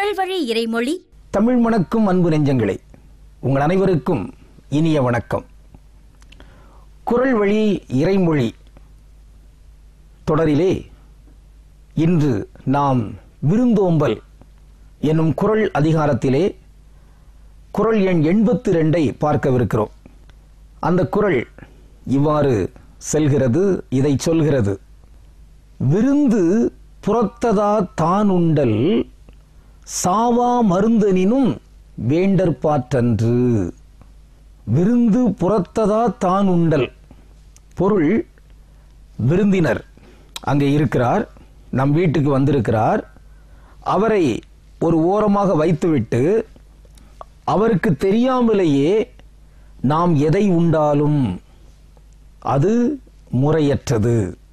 குரல் வழி இறைமொழி தமிழ் மணக்கும் அன்பு நெஞ்சங்களே உங்கள் அனைவருக்கும் இனிய வணக்கம் குரல் வழி இறைமொழி தொடரிலே இன்று நாம் விருந்தோம்பல் என்னும் குரல் அதிகாரத்திலே குரல் எண் எண்பத்தி ரெண்டை பார்க்கவிருக்கிறோம் அந்த குரல் இவ்வாறு செல்கிறது இதை சொல்கிறது விருந்து புறத்ததா தான் உண்டல் சாவா மருந்தனினும் வேண்டற்பாற்றன்று விருந்து புறத்ததா தான் உண்டல் பொருள் விருந்தினர் அங்கே இருக்கிறார் நம் வீட்டுக்கு வந்திருக்கிறார் அவரை ஒரு ஓரமாக வைத்துவிட்டு அவருக்கு தெரியாமலேயே நாம் எதை உண்டாலும் அது முறையற்றது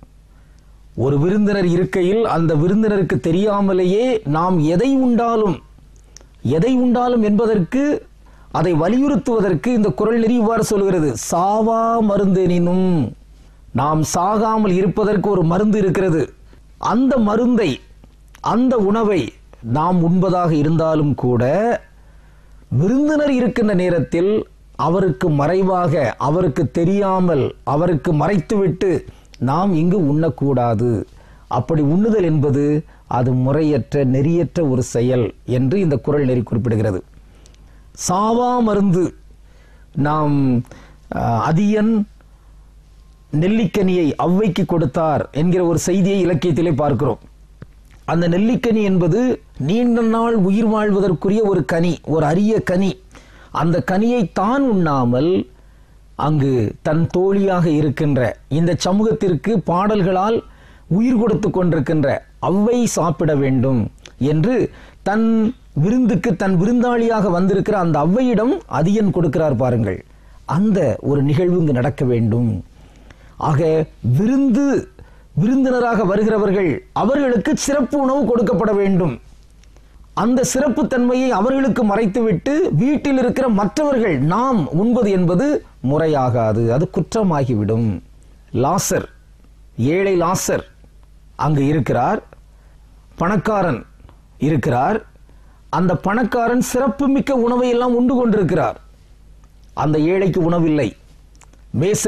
ஒரு விருந்தினர் இருக்கையில் அந்த விருந்தினருக்கு தெரியாமலேயே நாம் எதை உண்டாலும் எதை உண்டாலும் என்பதற்கு அதை வலியுறுத்துவதற்கு இந்த குரல் நெறி இவ்வாறு சொல்கிறது சாவா மருந்தெனினும் நாம் சாகாமல் இருப்பதற்கு ஒரு மருந்து இருக்கிறது அந்த மருந்தை அந்த உணவை நாம் உண்பதாக இருந்தாலும் கூட விருந்தினர் இருக்கின்ற நேரத்தில் அவருக்கு மறைவாக அவருக்கு தெரியாமல் அவருக்கு மறைத்துவிட்டு நாம் இங்கு உண்ணக்கூடாது அப்படி உண்ணுதல் என்பது அது முறையற்ற நெறியற்ற ஒரு செயல் என்று இந்த குரல் நெறி குறிப்பிடுகிறது சாவா மருந்து நாம் அஹ், அதியன் நெல்லிக்கனியை ஔவைக்கு கொடுத்தார் என்கிற ஒரு செய்தியை இலக்கியத்திலே பார்க்கிறோம் அந்த நெல்லிக்கனி என்பது நீண்ட நாள் உயிர் வாழ்வதற்குரிய ஒரு கனி ஒரு அரிய கனி அந்த கனியை தான் உண்ணாமல் அங்கு தன் தோழியாக இருக்கின்ற இந்த சமூகத்திற்கு பாடல்களால் உயிர் கொடுத்து கொண்டிருக்கின்ற அவ்வை சாப்பிட வேண்டும் என்று தன் விருந்துக்கு தன் விருந்தாளியாக வந்திருக்கிற அந்த அவ்வையிடம் அதியன் கொடுக்கிறார் பாருங்கள் அந்த ஒரு நிகழ்வு இங்கு நடக்க வேண்டும் ஆக விருந்து விருந்தினராக வருகிறவர்கள் அவர்களுக்கு சிறப்பு உணவு கொடுக்கப்பட வேண்டும் அந்த சிறப்பு தன்மையை அவர்களுக்கு மறைத்துவிட்டு வீட்டில் இருக்கிற மற்றவர்கள் நாம் உண்பது என்பது முறையாகாது அது குற்றமாகிவிடும் லாசர் ஏழை லாசர் அங்கு இருக்கிறார் பணக்காரன் இருக்கிறார் அந்த பணக்காரன் சிறப்புமிக்க உணவை எல்லாம் உண்டு கொண்டிருக்கிறார் அந்த ஏழைக்கு உணவில்லை மேசை